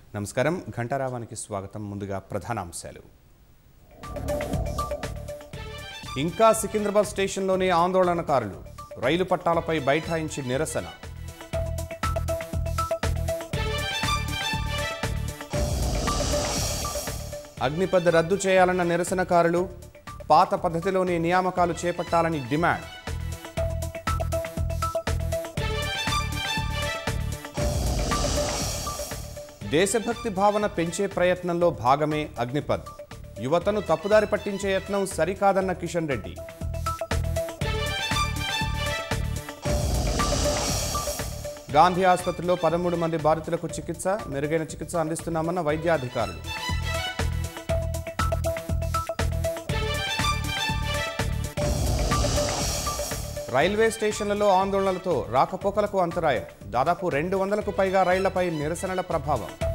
నమస్కారం ఘంటారావానికి స్వాగతం ముందుగా ప్రధానాంశాలు ఇంకా సికింద్రాబాద్ స్టేషన్లోనే ఆందోళనకారులు రైలు పట్టాలపై బైఠాయించి నిరసన అగ్నిపథ్ రద్దు చేయాలన్న నిరసనకారులు పాత పద్ధతిలోనే నియామకాలు చేపట్టాలని డిమాండ్ దేశభక్తి భావన పెంచే ప్రయత్నంలో భాగమే అగ్నిపథ్ యువతను తప్పుదారి పట్టించే యత్నం సరికాదన్న కిషన్ రెడ్డి గాంధీ ఆసుపత్రిలో పదమూడు మంది బాధితులకు చికిత్స మెరుగైన చికిత్స అందిస్తున్నామన్న వైద్యాధికారులు రైల్వే స్టేషన్లలో ఆందోళనలతో రాకపోకలకు అంతరాయం దాదాపు రెండు వందలకు పైగా రైళ్లపై నిరసనల ప్రభావం